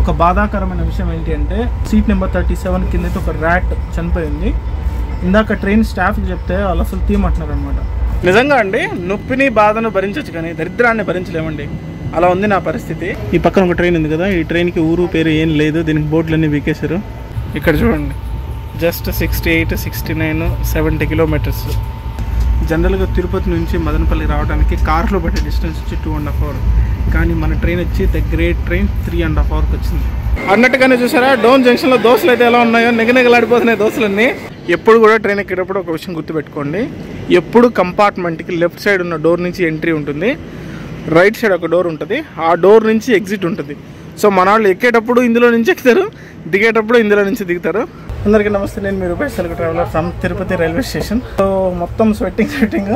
ఒక బాధాకరమైన విషయం ఏంటి అంటే సీట్ నెంబర్ థర్టీ సెవెన్ కింద అయితే ఒక ర్యాట్ చనిపోయింది ఇందాక ట్రైన్ స్టాఫ్కి చెప్తే వాళ్ళు అసలు తీయమంటున్నారు అనమాట నిజంగా అండి నొప్పిని బాధను భరించవచ్చు కానీ దరిద్రాన్ని భరించలేమండి అలా ఉంది నా పరిస్థితి ఈ పక్కన ఒక ట్రైన్ ఉంది కదా ఈ ట్రైన్కి ఊరు పేరు ఏం లేదు దీనికి బోర్డులన్నీ వీకేశారు ఇక్కడ చూడండి just sixty eight sixty nine seventy kilometres జనరల్గా తిరుపతి నుంచి మదనపల్లి రావడానికి కార్లో పట్టే డిస్టెన్స్ వచ్చి టూ అండ్ హాఫ్ అవర్ కానీ మన ట్రైన్ వచ్చి the great train three and half అవర్కి వచ్చింది అన్నట్టుగానే చూసారా డోన్ జంక్షన్లో దోశలు అయితే ఎలా ఉన్నాయో నిగనిగలాడిపోతున్నాయి దోశలన్నీ ఎప్పుడు కూడా ట్రైన్ ఎక్కేటప్పుడు ఒక విషయం గుర్తుపెట్టుకోండి ఎప్పుడు కంపార్ట్మెంట్కి లెఫ్ట్ సైడ్ ఉన్న డోర్ నుంచి ఎంట్రీ ఉంటుంది రైట్ సైడ్ ఒక డోర్ ఉంటుంది ఆ డోర్ నుంచి ఎగ్జిట్ ఉంటుంది సో మన వాళ్ళు ఎక్కేటప్పుడు ఇందులో నుంచి ఎక్కుతారు దిగేటప్పుడు ఇందులో నుంచి దిగుతారు అందరికీ నమస్తే నేను మీ రూపాయి సెలవు traveller from Tirupati railway station so మొత్తం sweating sweating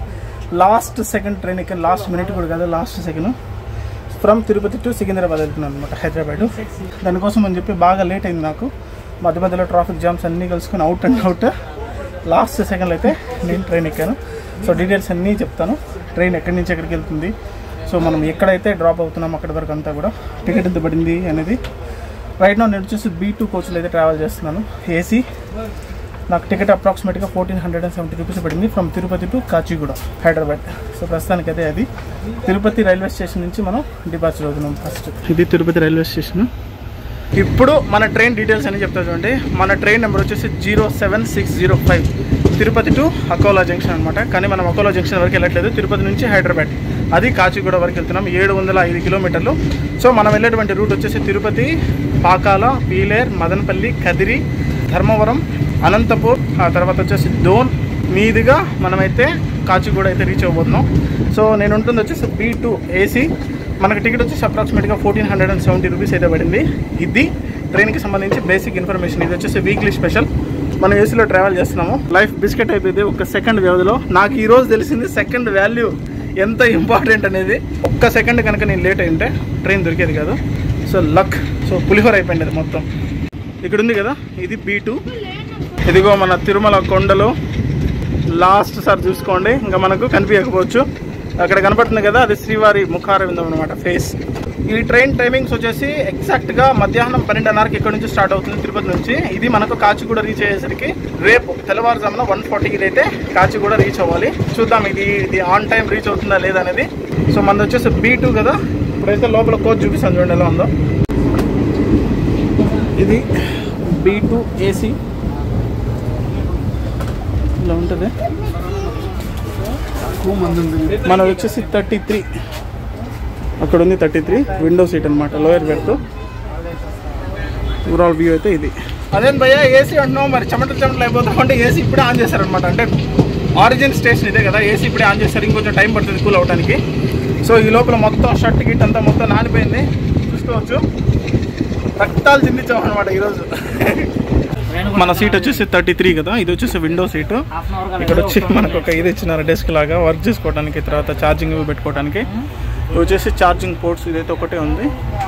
last second train ఎక్కి లాస్ట్ మినిట్ కూడా కాదు last second from Tirupati to Secunderabad వెళ్తున్నాను అనమాట హైదరాబాద్ దానికోసం అని చెప్పి బాగా లేట్ అయింది నాకు మధ్య మధ్యలో ట్రాఫిక్ జామ్స్ అన్నీ కలుసుకొని అవుట్ అండ్ అవుట్ లాస్ట్ సెకండ్లో అయితే నేను ట్రైన్ ఎక్కాను సో డీటెయిల్స్ అన్నీ చెప్తాను ట్రైన్ ఎక్కడి నుంచి ఎక్కడికి వెళ్తుంది సో మనం ఎక్కడైతే డ్రాప్ అవుతున్నాం అక్కడి వరకు అంతా కూడా టికెట్ ఎంత పడింది అనేది రైట్ నా నేను వచ్చేసి బీ టూ కోచ్లో అయితే ట్రావెల్ చేస్తున్నాను ఏసీ నాకు టికెట్ అప్రాక్సిమేట్గా fourteen hundred and seventy rupees పడింది from Tirupati to Kacheguda Hyderabad so ప్రస్తుతానికి అయితే అది తిరుపతి రైల్వే స్టేషన్ నుంచి మనం డిపార్చర్ అవుతున్నాం ఫస్ట్ ఇది తిరుపతి రైల్వే స్టేషన్ ఇప్పుడు మన ట్రైన్ డీటెయిల్స్ అని చెప్తా చూడండి మన ట్రైన్ నెంబర్ వచ్చేసి zero seven six zero five Tirupati to Akola junction అనమాట కానీ మనం అకోలా జంక్షన్ వరకు వెళ్ళట్లేదు తిరుపతి నుంచి హైదరాబాద్ అది కాచిగూడ వరకు వెళ్తున్నాం ఏడు వందల ఐదు కిలోమీటర్లు సో మనం వెళ్ళేటువంటి రూట్ వచ్చేసి తిరుపతి పాకాల పీలేర్ మదనపల్లి కదిరి ధర్మవరం అనంతపూర్ ఆ తర్వాత వచ్చేసి డోన్ మీదుగా మనమైతే కాచిగూడ అయితే రీచ్ అవ్వబోతున్నాం సో నేను ఉంటుంది వచ్చేసి బీ టూ ఏసీ మనకి టికెట్ వచ్చేసి అప్రాక్సిమేట్గా fourteen hundred and seventy rupees అయితే పడింది ఇది ట్రైన్కి సంబంధించి బేసిక్ ఇన్ఫర్మేషన్ ఇది వచ్చేసి వీక్లీ స్పెషల్ మనం ఏసీలో ట్రావెల్ చేస్తున్నాము లైఫ్ బిస్కెట్ అయిపోయింది ఒక సెకండ్ వ్యవధిలో నాకు ఈ రోజు తెలిసింది సెకండ్ వాల్యూ ఎంత ఇంపార్టెంట్ అనేది ఒక్క సెకండ్ కనుక నేను లేట్ అయింటే ట్రైన్ దొరికేది కాదు సో లక్ సో పులిహోర అయిపోయింది అది మొత్తం ఇక్కడ ఉంది కదా ఇది బీ టూ ఇదిగో మన తిరుమల కొండలు లాస్ట్ సార్ చూసుకోండి ఇంకా మనకు కనిపించకపోవచ్చు అక్కడ కనపడుతుంది కదా అది శ్రీవారి ముఖారవిందం అనమాట ఫేస్ ఈ ట్రైన్ టైమింగ్స్ వచ్చేసి ఎగ్జాక్ట్గా మధ్యాహ్నం పన్నెండున్నరకి ఇక్కడ నుంచి స్టార్ట్ అవుతుంది తిరుపతి నుంచి ఇది మనకు కాచిగూడ రీచ్ అయ్యేసరికి రేపు తెల్లవారుజామున వన్ ఫార్టీకి అయితే కాచిగూడ రీచ్ అవ్వాలి చూద్దాం ఇది ఇది ఆన్ టైం రీచ్ అవుతుందా లేదా అనేది సో మనది వచ్చేసి బీ టూ కదా ఇప్పుడైతే లోపల కోచ్ చూపిస్తాను చూడండి ఎలా ఉందో ఇది బీ టూ ఏసీ ఇలా ఉంటుంది మనం వచ్చేసి థర్టీ త్రీ అక్కడ ఉంది థర్టీ త్రీ విండో సీట్ అనమాట లోయర్ బెర్త్ ఓవరాల్ వ్యూ అయితే ఇది అదేం భయ్యా ఏసీ అంటున్నాం మరి చెమటలు చెమటలు అయిపోతాం అంటే ఏసీ ఇప్పుడే ఆన్ చేశారనమాట అంటే ఆరిజిన్ స్టేషన్ ఇదే కదా ఏసీ ఇప్పుడే ఆన్ చేశారు ఇంకొంచెం టైం పడుతుంది కూల్ అవడానికి సో ఈ లోపల మొత్తం షర్ట్ గిట్ అంతా మొత్తం నానిపోయింది చూసుకోవచ్చు రక్తాలు చిందించాం అనమాట ఈరోజు మన సీట్ వచ్చేసి థర్టీ త్రీ కదా ఇది వచ్చేసి విండో సీటు ఇక్కడ వచ్చి మనకు ఒక ఇది ఇచ్చినారు డెస్క్ లాగా వర్క్ చేసుకోవడానికి తర్వాత ఛార్జింగ్ ఇవి పెట్టుకోవడానికి ఇది వచ్చేసి ఛార్జింగ్ పోర్ట్స్ ఇదైతే ఒకటే ఉంది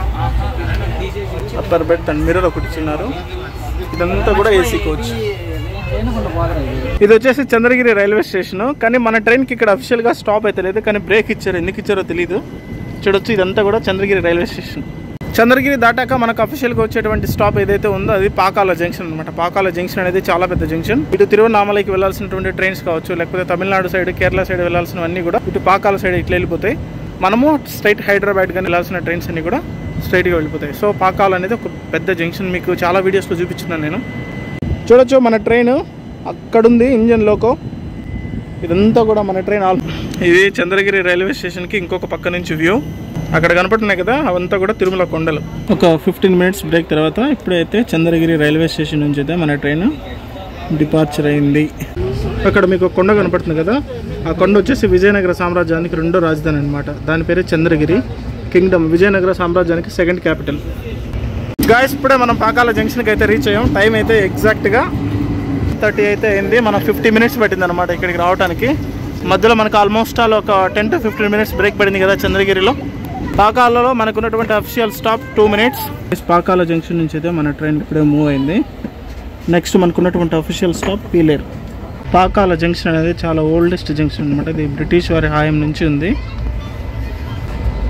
అప్పర్ బెడ్ అండ్ మిర్రర్ ఒకటి ఇచ్చినారు ఇదంతా కూడా ఏసీ కోచ్ ఇది వచ్చేసి చంద్రగిరి రైల్వే స్టేషన్ కానీ మన ట్రైన్కి ఇక్కడ అఫిషియల్గా స్టాప్ అయితే లేదు కానీ బ్రేక్ ఇచ్చారు ఎందుకు ఇచ్చారో తెలియదు చూడొచ్చు ఇదంతా కూడా చంద్రగిరి రైల్వే స్టేషన్ చంద్రగిరి దాటాక మనకు అఫీషియల్గా వచ్చేటువంటి స్టాప్ ఏదైతే ఉందో అది పాకాల జంక్షన్ అనమాట పాకాల జంక్షన్ అనేది చాలా పెద్ద జంక్షన్ ఇటు తిరువన్నామలైకి వెళ్ళాల్సినటువంటి ట్రైన్స్ కావచ్చు లేకపోతే తమిళనాడు సైడ్ కేరళ సైడ్ వెళ్ళాల్సినవన్నీ కూడా ఇటు పాకాల సైడ్ ఇట్లా వెళ్ళిపోతాయి మనము స్ట్రైట్ హైదరాబాద్ కానీ వెళ్ళాల్సిన ట్రైన్స్ అన్ని కూడా స్ట్రైట్గా వెళ్ళిపోతాయి సో పాకాల అనేది ఒక పెద్ద జంక్షన్ మీకు చాలా వీడియోస్లో చూపించున్నాను నేను చూడొచ్చు మన ట్రైన్ అక్కడుంది ఇంజన్ లోకో ఇదంతా కూడా మన ట్రైన్ ఆల్ ఇది చంద్రగిరి రైల్వే స్టేషన్కి ఇంకొక పక్క నుంచి వ్యూ అక్కడ కనపడుతున్నాయి కదా అవంతా కూడా తిరుమల కొండలు ఒక ఫిఫ్టీన్ మినిట్స్ బ్రేక్ తర్వాత ఇప్పుడైతే చంద్రగిరి రైల్వే స్టేషన్ నుంచి అయితే మన ట్రైన్ డిపార్చర్ అయింది అక్కడ మీకు ఒక కొండ కనపడుతుంది కదా ఆ కొండ వచ్చేసి విజయనగర సామ్రాజ్యానికి రెండో రాజధాని అనమాట దాని పేరే చంద్రగిరి కింగ్డమ్ విజయనగర సామ్రాజ్యానికి సెకండ్ క్యాపిటల్ గాయస్ ఇప్పుడే మనం పాకాల జంక్షన్కి అయితే రీచ్ అయ్యాం టైం అయితే ఎగ్జాక్ట్గా థర్టీ అయితే అయింది మనం ఫిఫ్టీ మినిట్స్ పట్టింది అనమాట ఇక్కడికి రావడానికి మధ్యలో మనకు ఆల్మోస్ట్ ఆల్ ఒక ten to fifteen minutes break పడింది కదా చంద్రగిరిలో పాకాలలో మనకు ఉన్నటువంటి official stop two minutes Pakala junction నుంచి అయితే మన ట్రైన్ ఇప్పుడే మూవ్ అయింది నెక్స్ట్ మనకు ఉన్నటువంటి official stop Pileru Pakala junction అనేది చాలా ఓల్డెస్ట్ జంక్షన్ అనమాట ఇది బ్రిటిష్ వారి హాయం నుంచి ఉంది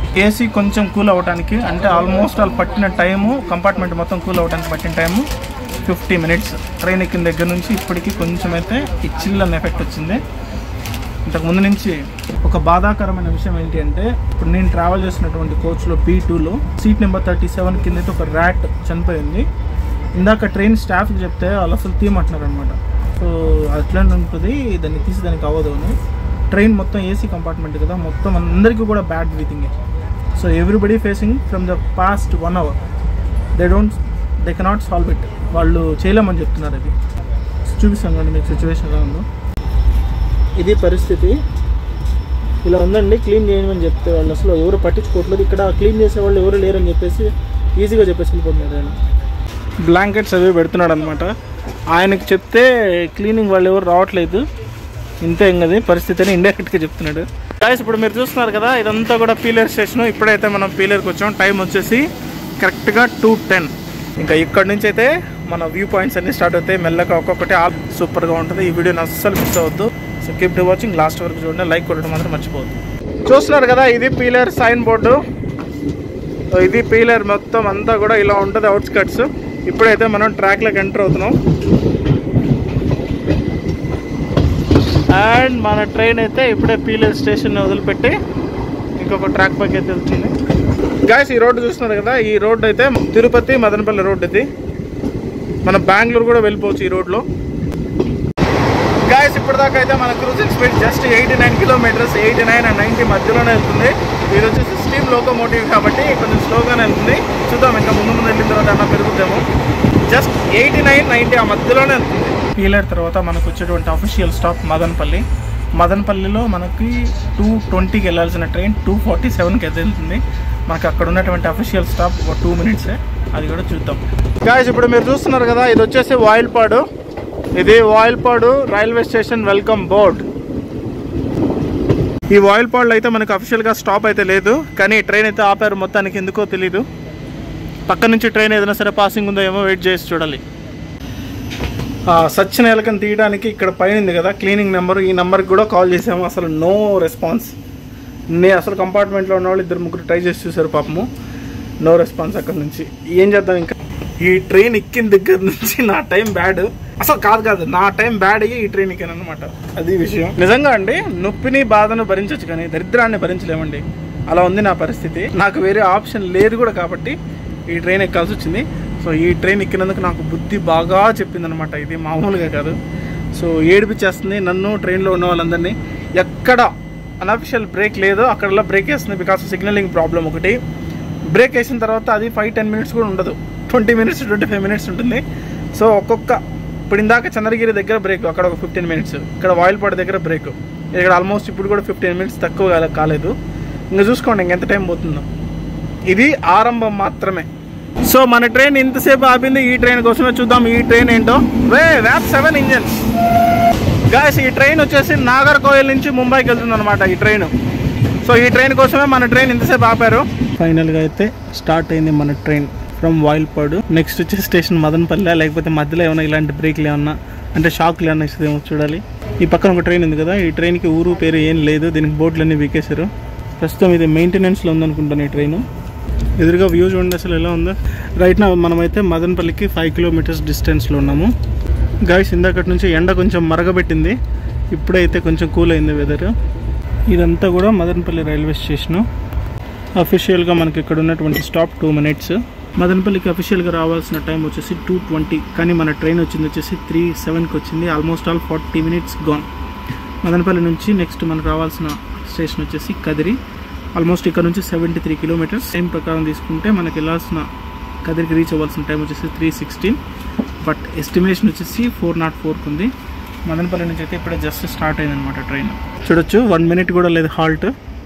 ఏసీ కొంచెం కూల్ అవ్వడానికి అంటే ఆల్మోస్ట్ ఆల్ పట్టిన టైము కంపార్ట్మెంట్ మొత్తం కూల్ అవ్వడానికి పట్టిన టైము ఫిఫ్టీ మినిట్స్ ట్రైన్ ఎక్కిన దగ్గర నుంచి ఇప్పటికి కొంచెం అయితే ఈ చిల్ అన్న ఎఫెక్ట్ వచ్చింది ఇంతకు ముందు నుంచి ఒక బాధాకరమైన విషయం ఏంటి అంటే ఇప్పుడు నేను ట్రావెల్ చేసినటువంటి కోచ్లో పీ టూలో సీట్ నెంబర్ థర్టీ సెవెన్ కింద అయితే ఒక ర్యాట్ చనిపోయింది ఇందాక ట్రైన్ స్టాఫ్కి చెప్తే వాళ్ళు అసలు తీయమంటున్నారు అనమాట సో అట్లనే ఉంటుంది దాన్ని తీసి దానికి అవ్వదు అని ట్రైన్ మొత్తం ఏసీ కంపార్ట్మెంట్ కదా మొత్తం అందరికీ కూడా bad breathing so everybody facing from the past one hour they don't they cannot solve it వాళ్ళు చేయలేమని చెప్తున్నారు అది చూపిస్తాను కండి మీకు సిచ్యువేషన్ ఎలా ఉందో ఇది పరిస్థితి ఇలా ఉందండి క్లీన్ చేయమని చెప్తే వాళ్ళు అసలు ఎవరు పట్టించుకోవట్లేదు ఇక్కడ క్లీన్ చేసే వాళ్ళు ఎవరు లేరని చెప్పేసి ఈజీగా చెప్పేసి వెళ్ళిపోతున్నారు ఆయన బ్లాంకెట్స్ అవి పెడుతున్నాడు అనమాట ఆయనకి చెప్తే క్లీనింగ్ వాళ్ళు ఎవరు రావట్లేదు ఇంతే ఇంకది పరిస్థితి అని ఇండైరెక్ట్గా చెప్తున్నాడు గాయస్ ఇప్పుడు మీరు చూస్తున్నారు కదా ఇదంతా కూడా పీలర్ స్టేషన్ ఇప్పుడైతే మనం పీలర్కి వచ్చాం టైం వచ్చేసి కరెక్ట్గా టూ టెన్ ఇంకా ఇక్కడ నుంచి అయితే మన వ్యూ పాయింట్స్ అన్ని స్టార్ట్ అవుతాయి మెల్లగా ఒక్కొక్కటి ఆల్ సూపర్గా ఉంటుంది ఈ వీడియోని అస్సలు మిస్ అవ్వద్దు so keep to watching last వరకు చూడండి లైక్ కొట్టడం మాత్రం మర్చిపోవద్దు చూస్తున్నారు కదా ఇది పీలర్ సైన్ బోర్డు సో ఇది పీలర్ మొత్తం అంతా కూడా ఇలా ఉంటుంది అవుట్స్కట్స్ ఇప్పుడైతే మనం ట్రాక్లోకి ఎంటర్ అవుతున్నాం అండ్ మన ట్రైన్ అయితే ఇప్పుడే పీలర్ స్టేషన్ వదిలిపెట్టి ఇంకొక ట్రాక్ పైకి అయితే వెళ్తుంది గాయస్ ఈ రోడ్డు చూస్తున్నారు కదా ఈ రోడ్డు అయితే తిరుపతి మదనపల్లి రోడ్డు ఇది మనం బెంగళూరు కూడా వెళ్ళిపోవచ్చు ఈ రోడ్లో గాయస్ ఇప్పటిదాకా అయితే మన cruising speed just eighty nine kilometres eighty nine and ninety మధ్యలోనే వెళ్తుంది ఇది వచ్చేసి స్టీమ్ లోకోమోటివ్ కాబట్టి కొంచెం స్లోగానే వెళ్తుంది చూద్దాం ఇంకా ముందు ముందు వెళ్ళిన తర్వాత అన్న పెరుగుతాము జస్ట్ ఎయిటీ నైన్ నైంటీ ఆ మధ్యలోనే వెళ్తుంది పీలర్ తర్వాత మనకు వచ్చేటువంటి అఫీషియల్ స్టాప్ మదనపల్లి మదనపల్లిలో మనకి టూ ట్వంటీకి వెళ్ళాల్సిన ట్రైన్ టూ ఫార్టీ సెవెన్కి వెళ్తుంది మనకు అక్కడ ఉన్నటువంటి అఫీషియల్ స్టాప్ ఒక టూ మినిట్సే అది కూడా చూద్దాం గాయస్ ఇప్పుడు మీరు చూస్తున్నారు కదా ఇది వచ్చేసి వాయిల్పాడు ఇది Vayalpadu railway station welcome board ఈ వాయిల్పాడులో అయితే మనకు అఫీషియల్గా స్టాప్ అయితే లేదు కానీ ట్రైన్ అయితే ఆపారు మొత్తానికి ఎందుకో తెలీదు పక్క నుంచి ట్రైన్ ఏదైనా సరే పాసింగ్ ఉందో ఏమో వెయిట్ చేసి చూడాలి ఆ, సచిన ఎలకని తీయడానికి ఇక్కడ పైన ఉంది కదా క్లీనింగ్ నెంబర్ ఈ నెంబర్కి కూడా కాల్ చేసాము అసలు నో రెస్పాన్స్ నేను అసలు కంపార్ట్మెంట్లో ఉన్న వాళ్ళు ఇద్దరు ముగ్గురు ట్రై చేసి చూసారు పాపము నో రెస్పాన్స్ అక్కడ నుంచి ఏం చేద్దాం ఇంకా ఈ ట్రైన్ ఎక్కిన దగ్గర నుంచి నా టైం బ్యాడ్ అసలు కాదు కాదు నా టైం బ్యాడ్ అయ్యి ఈ ట్రైన్ ఎక్కాను అనమాట అది విషయం నిజంగా అండి నొప్పిని బాధను భరించవచ్చు కానీ దరిద్రాన్ని భరించలేమండి అలా ఉంది నా పరిస్థితి నాకు వేరే ఆప్షన్ లేదు కూడా కాబట్టి ఈ ట్రైన్ ఎక్కాల్సి వచ్చింది సో ఈ ట్రైన్ ఎక్కినందుకు నాకు బుద్ధి బాగా చెప్పిందనమాట ఇది మామూలుగా కాదు సో ఏడిపించేస్తుంది నన్ను ట్రైన్లో ఉన్న వాళ్ళందరినీ ఎక్కడ అన్అఫిషియల్ బ్రేక్ లేదో అక్కడలా బ్రేక్ వేస్తుంది బికాస్ సిగ్నలింగ్ ప్రాబ్లం ఒకటి బ్రేక్ వేసిన తర్వాత అది ఫైవ్ టెన్ మినిట్స్ కూడా ఉండదు twenty minutes twenty five minutes ఉంటుంది సో ఒక్కొక్క ఇప్పుడు ఇందాక చంద్రగిరి దగ్గర బ్రేక్ అక్కడ ఒక ఫిఫ్టీన్ మినిట్స్ ఇక్కడ వాయిల్పాడు దగ్గర బ్రేక్ ఇక్కడ ఆల్మోస్ట్ ఇప్పుడు కూడా ఫిఫ్టీన్ మినిట్స్ తక్కువ కాలే- కాలేదు ఇంకా చూసుకోండి ఇంకెంత టైం పోతుందో ఇది ఆరంభం మాత్రమే సో మన ట్రైన్ ఇంతసేపు ఆపింది ఈ ట్రైన్ కోసమే చూద్దాం ఈ ట్రైన్ ఏంటో వే వ్యాప్ సెవెన్ ఇంజన్స్ గాయస్ ఈ ట్రైన్ వచ్చేసి నాగర్కోయిల్ నుంచి ముంబైకి వెళ్తుంది అనమాట ఈ ట్రైన్ సో ఈ ట్రైన్ కోసమే మన ట్రైన్ ఇంతసేపు ఆపారు ఫైనల్గా అయితే స్టార్ట్ అయింది మన ట్రైన్ ఫ్రమ్ వాయిల్పాడు నెక్స్ట్ వచ్చి స్టేషన్ మదనపల్లి లేకపోతే మధ్యలో ఏమైనా ఇలాంటి బ్రేక్లు ఏమన్నా అంటే షాక్లు ఏమన్నా ఇస్తుందేమో చూడాలి ఈ పక్కన ఒక ట్రైన్ ఉంది కదా ఈ ట్రైన్కి ఊరు పేరు ఏం లేదు దీనికి బోర్డులు అన్నీ వీకేశారు ప్రస్తుతం ఇది మెయింటెనెన్స్లో ఉందనుకుంటాను ఈ ట్రైన్ ఎదురుగా వ్యూ చూడండి అసలు ఎలా ఉందో రైట్ నా మనమైతే మదనపల్లికి ఫైవ్ కిలోమీటర్స్ డిస్టెన్స్లో ఉన్నాము గాయస్ ఇందాకటి నుంచి ఎండ కొంచెం మరగబెట్టింది ఇప్పుడైతే కొంచెం కూల్ అయింది వెదర్ ఇదంతా కూడా మదనపల్లి రైల్వే స్టేషను అఫీషియల్గా మనకి ఇక్కడ ఉన్నటువంటి స్టాప్ టూ మినిట్స్ మదనపల్లికి అఫీషియల్గా రావాల్సిన టైం వచ్చేసి టూ ట్వంటీ కానీ మన ట్రైన్ వచ్చింది వచ్చేసి త్రీ సెవెన్కి వచ్చింది almost all forty minutes gone Madanapalle నుంచి నెక్స్ట్ మనకు రావాల్సిన స్టేషన్ వచ్చేసి కదిరి ఆల్మోస్ట్ ఇక్కడ నుంచి సెవెంటీ త్రీ కిలోమీటర్స్ టైం ప్రకారం తీసుకుంటే మనకి వెళ్ళాల్సిన కదిరికి రీచ్ అవ్వాల్సిన టైం వచ్చేసి త్రీ సిక్స్టీన్ బట్ ఎస్టిమేషన్ వచ్చేసి ఫోర్ నాట్ ఫోర్కి ఉంది మదనపల్లి నుంచి అయితే ఇప్పుడే జస్ట్ స్టార్ట్ అయింది అనమాట ట్రైన్ చూడొచ్చు వన్ మినిట్ కూడా లేదు హాల్ట్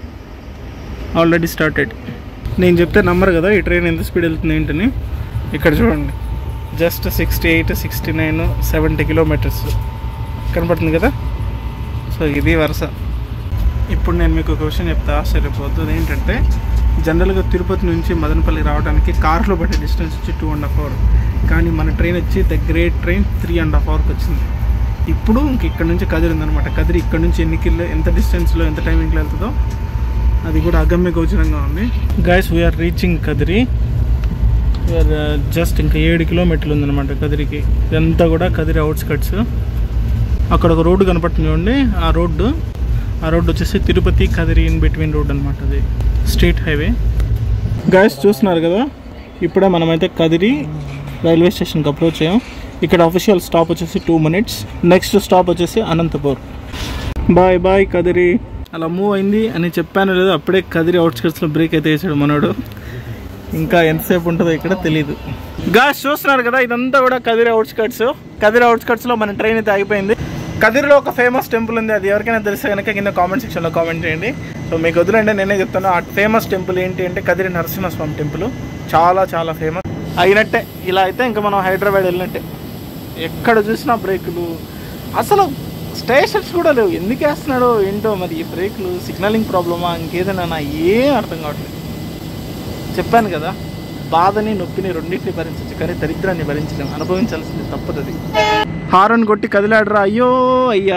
ఆల్రెడీ స్టార్టెడ్ నేను చెప్తే నమ్మరు కదా ఈ ట్రైన్ ఎంత స్పీడ్ వెళ్తుంది ఏంటని ఇక్కడ చూడండి just sixty eight sixty nine seventy kilometres కనపడుతుంది కదా సో ఇది వరుస ఇప్పుడు నేను మీకు ఒక విషయం చెప్తే ఆశ్చర్యపోతుంది ఏంటంటే జనరల్గా తిరుపతి నుంచి మదనపల్లి రావడానికి కార్లో పట్టే డిస్టెన్స్ వచ్చి టూ అండ్ హాఫ్ అవర్ కానీ మన ట్రైన్ వచ్చి the great train three and half అవర్కి వచ్చింది ఇప్పుడు ఇంక ఇక్కడ నుంచి కదిరి ఉందనమాట కదిరి ఇక్కడ నుంచి ఎన్ని కిలో ఎంత డిస్టెన్స్లో ఎంత టైమింగ్లో వెళ్తుందో అది కూడా అగమ్య గోచరంగా ఉంది guys we're reaching Kadiri we're just ఇంకా ఏడు కిలోమీటర్లు ఉందన్నమాట కదిరికి ఇదంతా కూడా కదిరి అవుట్స్కట్స్ అక్కడ ఒక రోడ్డు కనపడుతుంది చూడండి ఆ రోడ్డు ఆ రోడ్డు వచ్చేసి Tirupati Kadiri in between road అనమాట అది స్టేట్ హైవే గాయస్ చూస్తున్నారు కదా ఇప్పుడే మనమైతే కదిరి రైల్వే స్టేషన్కి అప్రోచ్ అయ్యాం ఇక్కడ అఫీషియల్ స్టాప్ వచ్చేసి టూ మినిట్స్ నెక్స్ట్ స్టాప్ వచ్చేసి అనంతపూర్ బాయ్ బాయ్ కదిరి అలా మూవ్ అయింది అని చెప్పాను లేదు అప్పుడే కదిరి అవుట్స్కట్స్లో బ్రేక్ అయితే వేసాడు మనోడు ఇంకా ఎంతసేపు ఉంటుందో ఇక్కడ తెలియదు గాస్ చూస్తున్నారు కదా ఇదంతా కూడా కదిరి అవుట్స్కట్స్ కదిరి అవుట్స్కట్స్లో మన ట్రైన్ అయితే ఆగిపోయింది కదిరిలో ఒక ఫేమస్ టెంపుల్ ఉంది అది ఎవరికైనా తెలిస్తే కనుక కింద కామెంట్ సెక్షన్లో కామెంట్ చేయండి సో మీకు వదిలేండి నేనే చెప్తాను ఆ ఫేమస్ టెంపుల్ ఏంటి అంటే కదిరి నరసింహస్వామి టెంపుల్ చాలా చాలా ఫేమస్ అయినట్టే ఇలా అయితే ఇంకా మనం హైదరాబాద్ వెళ్ళినట్టే ఎక్కడ చూసినా బ్రేకులు అసలు స్టేషన్స్ కూడా లేవు ఎందుకు వేస్తున్నాడో ఏంటో మరి ఈ బ్రేకులు సిగ్నలింగ్ ప్రాబ్లమా ఇంకేదైనా నా ఏం అర్థం కావట్లేదు చెప్పాను కదా బాధని నొప్పిని రెండింటిని భరించచ్చు కానీ దరిద్రాన్ని భరించలేం అనుభవించాల్సింది తప్పదు హారన్ కొట్టి కదిలాడరా అయ్యో అయ్యా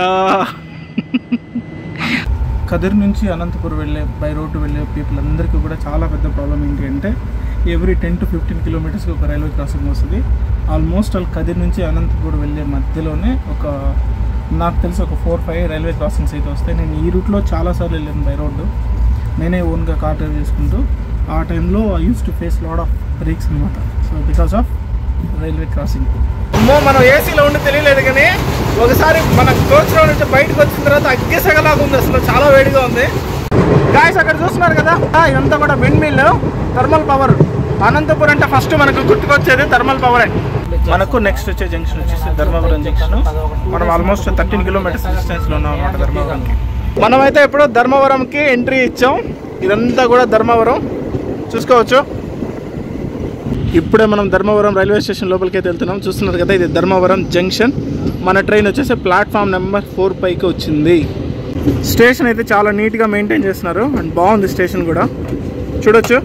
కదిరి నుంచి అనంతపురం వెళ్ళే బై రోడ్డు వెళ్ళే పీపుల్ అందరికీ కూడా చాలా పెద్ద ప్రాబ్లం ఏంటి అంటే ఎవ్రీ టెన్ టు ఫిఫ్టీన్ కిలోమీటర్స్కి ఒక రైల్వే క్రాసింగ్ వస్తుంది ఆల్మోస్ట్ ఆల్ కదిరి నుంచి అనంతపురం వెళ్ళే మధ్యలోనే ఒక నాకు తెలిసి ఒక ఫోర్ ఫైవ్ రైల్వే క్రాసింగ్స్ అయితే వస్తాయి నేను ఈ రూట్లో చాలాసార్లు వెళ్ళాను బై రోడ్డు నేనే ఓన్గా కార్ డ్రైవ్ చేసుకుంటూ ఆ టైంలో I use to face lot of brakes అనమాట so because of railway crossing అమ్మో మనం ఏసీలో ఉండి తెలియలేదు కానీ ఒకసారి మన కోచ్లో నుంచి బయటకు వచ్చిన తర్వాత అగ్గిసగలాగా ఉంది అసలు చాలా వేడిగా ఉంది గాయస్ అక్కడ చూస్తున్నారు కదా ఆ, ఇదంతా కూడా windmill thermal power Anantapuram అంటే ఫస్ట్ మనకు గుర్తుకొచ్చేది థర్మల్ పవరే మనకు నెక్స్ట్ వచ్చే జంక్షన్ వచ్చేసి ధర్మవరం జంక్షన్ మనం ఆల్మోస్ట్ థర్టీన్ కిలోమీటర్స్ డిస్టెన్స్లో ఉన్నాం అనమాట ధర్మవరంకి మనమైతే ఇప్పుడు ధర్మవరంకి ఎంట్రీ ఇచ్చాం ఇదంతా కూడా ధర్మవరం చూసుకోవచ్చు ఇప్పుడే మనం ధర్మవరం రైల్వే స్టేషన్ లోపలికి అయితే వెళ్తున్నాం చూస్తున్నారు కదా ఇది ధర్మవరం జంక్షన్ మన ట్రైన్ వచ్చేసి ప్లాట్ఫామ్ నెంబర్ ఫోర్ పైకి వచ్చింది స్టేషన్ అయితే చాలా నీట్గా మెయింటైన్ చేస్తున్నారు అండ్ బాగుంది స్టేషన్ కూడా చూడొచ్చు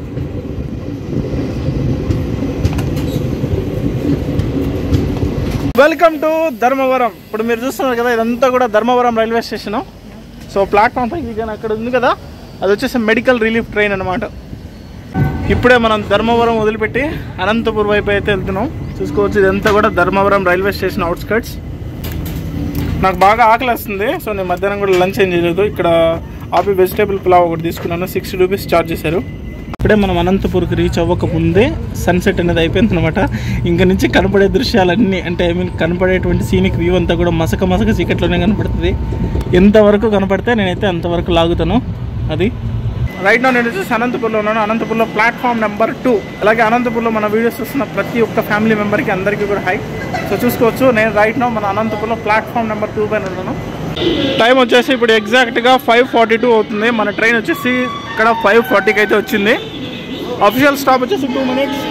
వెల్కమ్ టు ధర్మవరం ఇప్పుడు మీరు చూస్తున్నారు కదా ఇదంతా కూడా Dharmavaram railway station so platform పైకి కానీ అక్కడ ఉంది కదా అది వచ్చేసి మెడికల్ రిలీఫ్ ట్రైన్ అనమాట ఇప్పుడే మనం ధర్మవరం వదిలిపెట్టి అనంతపూర్ వైపు అయితే వెళ్తున్నాం చూసుకోవచ్చు ఇదంతా కూడా ధర్మవరం రైల్వే స్టేషన్ అవుట్స్కట్స్ నాకు బాగా ఆకలి వస్తుంది సో నేను మధ్యాహ్నం కూడా లంచ్ ఏం చేయలేదు ఇక్కడ ఆపి వెజిటేబుల్ పులావ్ ఒకటి తీసుకున్నాను సిక్స్టీ రూపీస్ ఛార్జ్ చేశారు ఇప్పుడే మనం అనంతపూర్కి రీచ్ అవ్వక ముందే సన్సెట్ అనేది అయిపోయింది అనమాట ఇంక నుంచి కనపడే దృశ్యాలన్నీ అంటే ఐ మీన్ కనపడేటువంటి సీనిక్ వ్యూ అంతా కూడా మసక మసక చీకట్లోనే కనపడుతుంది ఎంతవరకు కనపడితే నేనైతే అంతవరకు లాగుతాను అది రైట్ నా నేను వచ్చేసి అనంతపూర్లో ఉన్నాను అనంతపూర్లో ప్లాట్ఫామ్ నెంబర్ టూ అలాగే అనంతపూర్లో మన వీడియోస్ చూస్తున్న ప్రతి ఒక్క ఫ్యామిలీ మెంబర్కి అందరికీ కూడా హై సో చూసుకోవచ్చు నేను రైట్ నా మన అనంతపూర్లో ప్లాట్ఫామ్ నెంబర్ టూ పైన ఉన్నాను టైం వచ్చేసి ఇప్పుడు ఎగ్జాక్ట్గా ఫైవ్ ఫార్టీ టూ అవుతుంది మన ట్రైన్ వచ్చేసి ఇక్కడ ఫైవ్ ఫార్టీకి అయితే వచ్చింది అఫీషియల్ స్టాప్ వచ్చేసి టూ మినిట్స్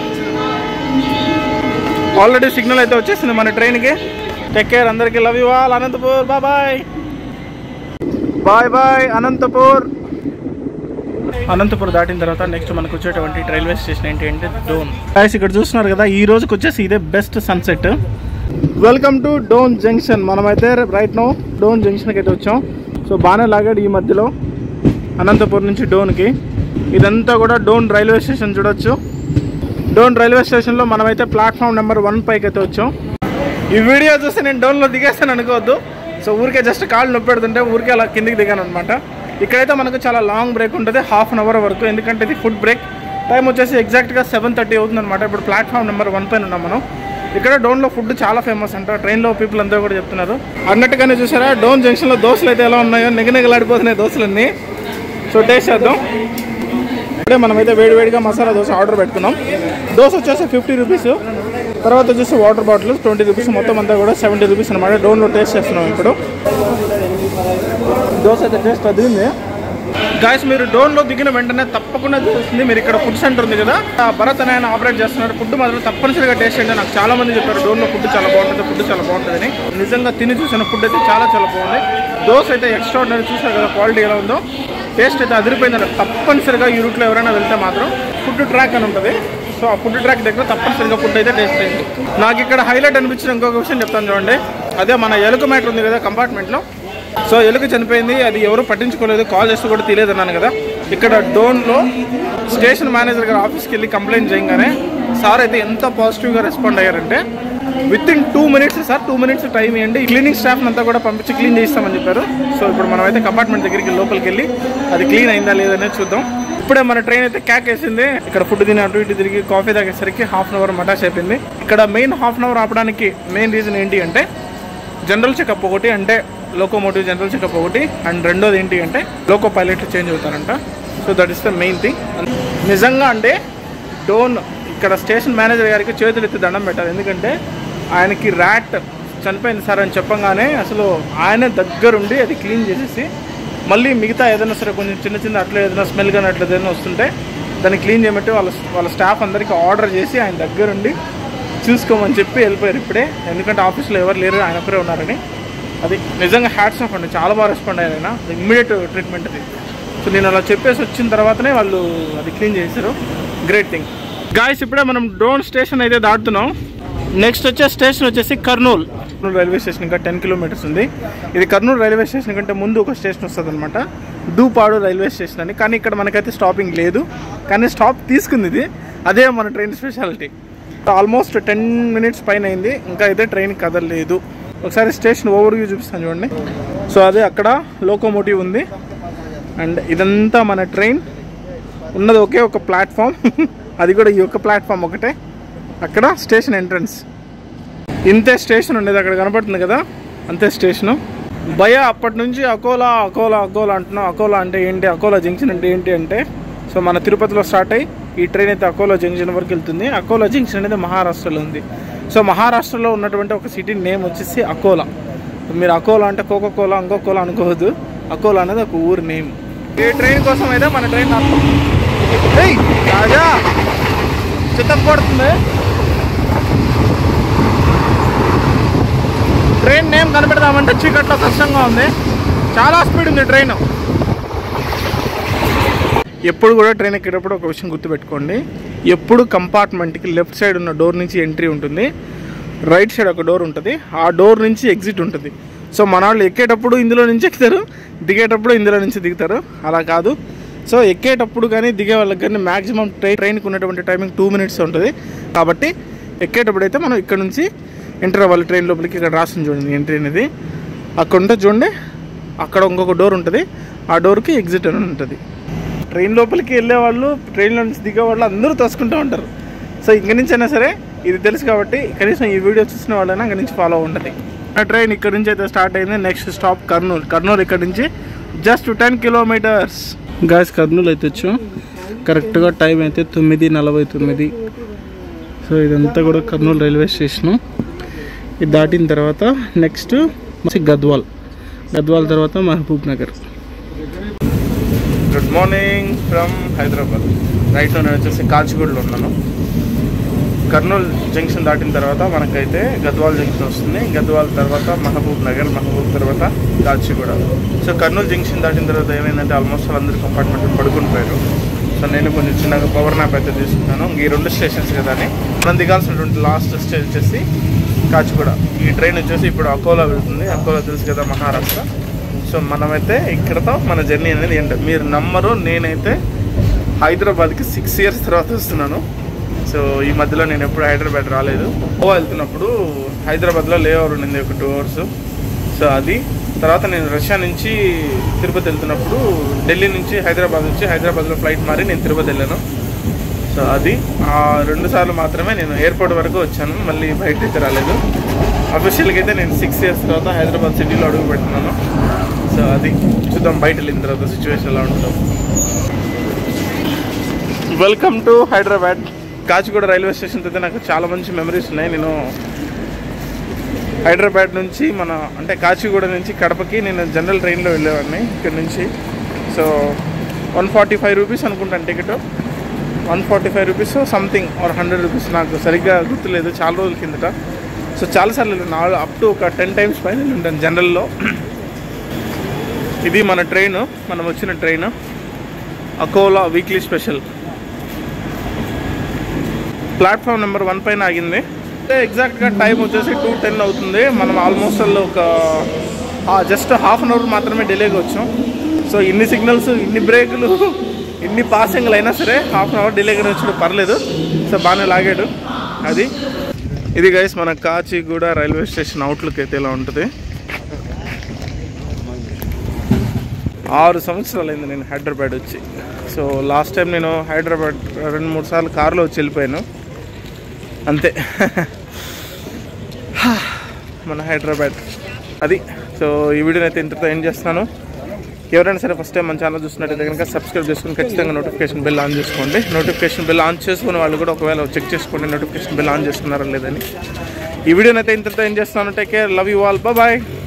ఆల్రెడీ సిగ్నల్ అయితే వచ్చేసింది మన ట్రైన్కి టేక్ కేర్ అందరికీ love you all Anantapur bye bye bye bye Anantapur Anantapuram దాటిన తర్వాత నెక్స్ట్ మనకు వచ్చేటువంటి రైల్వే స్టేషన్ ఏంటి అంటే డోన్ గాయస్ ఇక్కడ చూస్తున్నారు కదా ఈ రోజుకి వచ్చేసి ఇదే best sunset welcome to Dhone junction మనమైతే రైట్ నో డోన్ జంక్షన్కి అయితే వచ్చాం సో బాగానే లాగాడు ఈ మధ్యలో అనంతపురం నుంచి డోన్కి ఇదంతా కూడా డోన్ రైల్వే స్టేషన్ చూడొచ్చు డోన్ రైల్వే స్టేషన్లో మనమైతే ప్లాట్ఫామ్ నెంబర్ వన్ పైకి అయితే వచ్చాం ఈ వీడియో చూస్తే నేను డోన్లో దిగేస్తాను అనుకోవద్దు సో ఊరికే జస్ట్ కాళ్ళు నొప్పి పెడుతుంటే ఊరికే అలా కిందికి దిగాను అనమాట ఇక్కడైతే మనకు చాలా లాంగ్ బ్రేక్ ఉంటుంది హాఫ్ అన్ అవర్ వరకు ఎందుకంటే ఇది ఫుడ్ బ్రేక్ టైం వచ్చేసి ఎగ్జాక్ట్గా సెవెన్ థర్టీ అవుతుంది అనమాట ఇప్పుడు ప్లాట్ఫామ్ నెంబర్ వన్ పైన ఉన్నాం మనం ఇక్కడ డోన్లో ఫుడ్ చాలా ఫేమస్ అంట ట్రైన్లో పీపుల్ అందరూ కూడా చెప్తున్నారు అన్నట్టుగానే చూసారా డోన్ జంక్షన్లో దోశలు అయితే ఎలా ఉన్నాయో నిగనిగలాడిపోతున్నాయి దోశలన్నీ సో టేస్ట్ చేద్దాం ఇప్పుడే మనమైతే వేడివేడిగా మసాలా దోశ ఆర్డర్ పెట్టుకున్నాం దోశ వచ్చేసి ఫిఫ్టీ రూపీస్ తర్వాత వచ్చేసి వాటర్ బాటిల్ ట్వంటీ రూపీస్ మొత్తం అంతా కూడా సెవెంటీ రూపీస్ అనమాట డోన్లో టేస్ట్ చేస్తున్నాం ఇప్పుడు దోశ అయితే టేస్ట్ అదిరింది గాయస్ మీరు డోన్లో దిగిన వెంటనే తప్పకుండా చూస్తుంది మీరు ఇక్కడ ఫుడ్ సెంటర్ ఉంది కదా ఆ భరత్ అనే ఆయన ఆపరేట్ చేస్తున్నారు ఫుడ్ మాత్రం తప్పనిసరిగా టేస్ట్ చేయండి నాకు చాలా మంది చెప్పారు డోన్లో ఫుడ్ చాలా బాగుంటుంది ఫుడ్ చాలా బాగుంటుందని నిజంగా తిని చూసిన ఫుడ్ అయితే చాలా చాలా బాగుంది దోశ అయితే ఎక్స్ట్రాడినరీ చూసారు కదా క్వాలిటీ ఎలా ఉందో టేస్ట్ అయితే అదిరిపోయిందండి తప్పనిసరిగా ఈ రూట్లో ఎవరైనా వెళ్తే మాత్రం ఫుడ్ ట్రాక్ అని ఉంటుంది సో ఆ ఫుడ్ ట్రాక్ దగ్గర తప్పనిసరిగా ఫుడ్ అయితే టేస్ట్ అయింది నాకు ఇక్కడ హైలైట్ అనిపించిన ఇంకొక విషయం చెప్తాను చూడండి అదే మన ఎలుక మ్యాటర్ ఉంది కదా కంపార్ట్మెంట్లో సో ఎలుక చనిపోయింది అది ఎవరు పట్టించుకోలేదు కాల్ చేస్తూ కూడా తెలియదు అన్నాను కదా ఇక్కడ డోన్లో స్టేషన్ మేనేజర్ గారు ఆఫీస్కి వెళ్ళి కంప్లైంట్ చేయగానే సార్ అయితే ఎంత పాజిటివ్గా రెస్పాండ్ అయ్యారంటే within two minutes sir two minutes time ఇవ్వండి క్లీనింగ్ స్టాఫ్ అంతా కూడా పంపించి క్లీన్ చేయిస్తామని చెప్పారు సో ఇప్పుడు మనం అయితే కంపార్ట్మెంట్ దగ్గరికి లోపలికి వెళ్ళి అది క్లీన్ అయిందా లేదనేది చూద్దాం ఇప్పుడే మన ట్రైన్ అయితే క్యాక్ వేసింది ఇక్కడ ఫుడ్ తిని అటు ఇటు తిరిగి కాఫీ తాగేసరికి హాఫ్ అన్ అవర్ మటాష్ అయిపోయింది ఇక్కడ మెయిన్ హాఫ్ అన్ అవర్ ఆపడానికి మెయిన్ రీజన్ ఏంటి అంటే జనరల్ చెకప్ ఒకటి అంటే లోకోమోటివ్ జనరల్ చెకప్ ఒకటి అండ్ రెండోది ఏంటి అంటే లోకో పైలట్లు చేంజ్ అవుతారంట so that is the main thing నిజంగా అంటే డోన్ ఇక్కడ స్టేషన్ మేనేజర్ గారికి చేతులు ఎత్తి దండం పెట్టాలి ఎందుకంటే ఆయనకి ర్యాట్ చనిపోయింది సార్ అని చెప్పంగానే అసలు ఆయన దగ్గరుండి అది క్లీన్ చేసేసి మళ్ళీ మిగతా ఏదైనా సరే కొంచెం చిన్న చిన్న అట్లా ఏదైనా స్మెల్ కానీ అట్లా ఏదైనా వస్తుంటే దాన్ని క్లీన్ చేయమంటే వాళ్ళ వాళ్ళ స్టాఫ్ అందరికీ ఆర్డర్ చేసి ఆయన దగ్గరుండి చూసుకోమని చెప్పి వెళ్ళిపోయారు ఇప్పుడే ఎందుకంటే ఆఫీస్లో ఎవరు లేరు ఆయన ఒకరే ఉన్నారని అది నిజంగా హ్యాట్స్ ఆఫ్ అండి చాలా బాగా రెస్పాండ్ అయ్యారు ఆయన ఇమ్మీడియట్ ట్రీట్మెంట్ అది సో నేను అలా చెప్పేసి వచ్చిన తర్వాతనే వాళ్ళు అది క్లీన్ చేశారు గ్రేట్ థింగ్ గాయస్ ఇప్పుడే మనం డ్రోన్ స్టేషన్ అయితే దాటుతున్నాం నెక్స్ట్ వచ్చే స్టేషన్ వచ్చేసి కర్నూల్ కర్నూలు రైల్వే స్టేషన్ ఇంకా టెన్ కిలోమీటర్స్ ఉంది ఇది కర్నూలు రైల్వే స్టేషన్ కంటే ముందు ఒక స్టేషన్ వస్తుంది అనమాట దూపాడు రైల్వే స్టేషన్ అని కానీ ఇక్కడ మనకైతే స్టాపింగ్ లేదు కానీ స్టాప్ తీసుకుంది ఇది అదే మన train speciality almost ten minutes పైన అయింది ఇంకా అయితే ట్రైన్ కదలలేదు ఒకసారి స్టేషన్ ఓవర్ వ్యూ చూపిస్తాను చూడండి సో అదే అక్కడ లోకోమోటివ్ ఉంది అండ్ ఇదంతా మన ట్రైన్ ఉన్నది ఒకే ఒక ప్లాట్ఫామ్ అది కూడా ఈ ఒక్క ప్లాట్ఫామ్ ఒకటే అక్కడ స్టేషన్ ఎంట్రన్స్ ఇంతే స్టేషన్ ఉండేది అక్కడ కనపడుతుంది కదా అంతే స్టేషను భయ అప్పటి నుంచి అకోలా అకోలా అకోలా అంటున్నాం అకోలా అంటే ఏంటి అకోలా జంక్షన్ అంటే ఏంటి అంటే సో మన తిరుపతిలో స్టార్ట్ అయ్యి ఈ ట్రైన్ అయితే అకోలా జంక్షన్ వరకు వెళ్తుంది అకోలా జంక్షన్ అనేది మహారాష్ట్రలో ఉంది సో మహారాష్ట్రలో ఉన్నటువంటి ఒక సిటీ నేమ్ వచ్చేసి అకోలా మీరు అకోలా అంటే కోకో కోలా ఇంకో కోలా అనుకోవద్దు అకోలా అనేది ఒక ఊరి నేమ్ ఈ ట్రైన్ కోసం అయితే మన ట్రైన్ ఆపుతాం. ఏయ్ రాజా చిత్తపు పడుతుంది ట్రైన్ నేమ్ కనిపెడదామంటే చీకట్లో కష్టంగా ఉంది చాలా స్పీడ్ ఉంది ట్రైన్ ఎప్పుడు కూడా ట్రైన్ ఎక్కేటప్పుడు ఒక విషయం గుర్తుపెట్టుకోండి ఎప్పుడు కంపార్ట్మెంట్కి లెఫ్ట్ సైడ్ ఉన్న డోర్ నుంచి ఎంట్రీ ఉంటుంది రైట్ సైడ్ ఒక డోర్ ఉంటుంది ఆ డోర్ నుంచి ఎగ్జిట్ ఉంటుంది సో మన వాళ్ళు ఎక్కేటప్పుడు ఇందులో నుంచి ఎక్కుతారు దిగేటప్పుడు ఇందులో నుంచి దిగుతారు అలా కాదు సో ఎక్కేటప్పుడు కానీ దిగే వాళ్ళకి కానీ మ్యాక్సిమం ట్రైన్ ట్రైన్కి ఉన్నటువంటి టైమింగ్ టూ మినిట్స్ ఉంటుంది కాబట్టి ఎక్కేటప్పుడు అయితే మనం ఇక్కడ నుంచి ఎంటర్ అవ్వాలి ట్రైన్ లోపలికి ఇక్కడ రాసింది చూడండి ఎంట్రీ అనేది అక్కడ ఉంటుంది చూడండి అక్కడ ఇంకొక డోర్ ఉంటుంది ఆ డోర్కి ఎగ్జిట్ అని ఉంటుంది ట్రైన్ లోపలికి వెళ్ళే వాళ్ళు ట్రైన్లో నుంచి దిగే వాళ్ళు అందరూ తోసుకుంటూ ఉంటారు సో ఇంక నుంచి అయినా సరే ఇది తెలుసు కాబట్టి కనీసం ఈ వీడియో చూసిన వాళ్ళైనా అక్కడి నుంచి ఫాలో ఉంటుంది ఆ ట్రైన్ ఇక్కడ నుంచి అయితే స్టార్ట్ అయింది నెక్స్ట్ స్టాప్ కర్నూలు కర్నూలు ఇక్కడ నుంచి just ten kilometres guys Kurnool అయితే వచ్చాం కరెక్ట్గా టైం అయితే తొమ్మిది నలభై తొమ్మిది సో ఇదంతా కూడా కర్నూలు రైల్వే స్టేషను ఇది దాటిన తర్వాత నెక్స్ట్ గద్వాల్ గద్వాల్ తర్వాత Mahbubnagar good morning from Hyderabad right నేను వచ్చేసి కాచిగూడలో ఉన్నాను కర్నూలు జంక్షన్ దాటిన తర్వాత మనకైతే గద్వాల్ జంక్షన్ వస్తుంది గద్వాల్ తర్వాత మహబూబ్ నగర్ మహబూబ్ తర్వాత కాచిగూడ సో కర్నూలు జంక్షన్ దాటిన తర్వాత ఏమైందంటే ఆల్మోస్ట్ అందరూ కంపార్ట్మెంట్ పడుకుని పోయారు సో నేను కొంచెం చిన్నగా పవర్ నాప్ అయితే తీసుకున్నాను ఈ రెండు స్టేషన్స్ కదా అని మనం దిగాల్సినటువంటి లాస్ట్ స్టేజ్ వచ్చేసి కాచిగూడ ఈ ట్రైన్ వచ్చేసి ఇప్పుడు అకోలా వెళ్తుంది అకోలా తెలుసు కదా మహారాష్ట్ర సో మనమైతే ఇక్కడతో మన జర్నీ అనేది ఏంటి మీరు నమ్మరు నేనైతే హైదరాబాద్కి సిక్స్ ఇయర్స్ తర్వాత వస్తున్నాను సో ఈ మధ్యలో నేను ఎప్పుడు హైదరాబాద్ రాలేదు గోవా వెళ్తున్నప్పుడు హైదరాబాద్లో లే ఓవర్ ఉండింది ఒక టూ అవర్స్ సో అది తర్వాత నేను రష్యా నుంచి తిరుపతి వెళ్తున్నప్పుడు ఢిల్లీ నుంచి హైదరాబాద్ నుంచి హైదరాబాద్లో ఫ్లైట్ మారి నేను తిరుపతి వెళ్ళాను సో అది ఆ రెండు సార్లు మాత్రమే నేను ఎయిర్పోర్ట్ వరకు వచ్చాను మళ్ళీ బయట అయితే రాలేదు అఫీషియల్గా అయితే నేను సిక్స్ ఇయర్స్ తర్వాత హైదరాబాద్ సిటీలో అడుగు పెడుతున్నాను సో అది చూద్దాం బయట వెళ్ళిన తర్వాత సిచ్యువేషన్ ఎలా ఉంటుందో welcome to Hyderabad Kacheguda railway station అయితే నాకు చాలా మంచి మెమరీస్ ఉన్నాయి నేను హైదరాబాద్ నుంచి మన అంటే కాచిగూడ నుంచి కడపకి నేను జనరల్ ట్రైన్లో వెళ్ళేవాడిని ఇక్కడ నుంచి so one forty five rupees అనుకుంటాను ticket one forty five rupees something or hundred rupees నాకు సరిగ్గా గుర్తులేదు చాలా రోజుల కిందట సో చాలాసార్లు వెళ్ళాను నా అప్ టు ఒక టెన్ టైమ్స్ పైన వెళ్ళి ఉంటాను జనరల్లో ఇది మన ట్రైన్ మనం వచ్చిన train Akola weekly special platform number one పైన ఆగింది అంటే ఎగ్జాక్ట్గా టైం వచ్చేసి టూ టెన్ అవుతుంది మనం ఆల్మోస్ట్ అలా ఒక జస్ట్ హాఫ్ అన్ అవర్ మాత్రమే డిలేగా వచ్చాం సో ఇన్ని సిగ్నల్స్ ఇన్ని బ్రేకులు ఇన్ని పాసింగ్లు అయినా సరే హాఫ్ అన్ అవర్ డిలేగా వచ్చాడు పర్లేదు సో బాగానే లాగాడు అది ఇది గైస్ మన కాచిగూడ రైల్వే స్టేషన్ అవుట్లుక్ అయితే ఇలా ఉంటుంది ఆరు సంవత్సరాలు అయింది నేను హైదరాబాద్ వచ్చి సో లాస్ట్ టైం నేను హైదరాబాద్ రెండు మూడు సార్లు కారులో వచ్చి వెళ్ళిపోయాను అంతే మన హైదరాబాద్ అది సో ఈ వీడియోని అయితే ఇంతతో ఏం చేస్తున్నాను ఎవరైనా సరే ఫస్ట్ టైం మన ఛానల్ చూస్తున్నట్టయితే కనుక సబ్స్క్రైబ్ చేసుకుని ఖచ్చితంగా నోటిఫికేషన్ బిల్ ఆన్ చేసుకోండి నోటిఫికేషన్ బిల్ ఆన్ చేసుకునే వాళ్ళు కూడా ఒకవేళ చెక్ చేసుకోండి నోటిఫికేషన్ బిల్ ఆన్ చేసుకున్నారా లేదని ఈ వీడియోని అయితే ఇంతతో ఏం చేస్తున్నాను take care love you all bye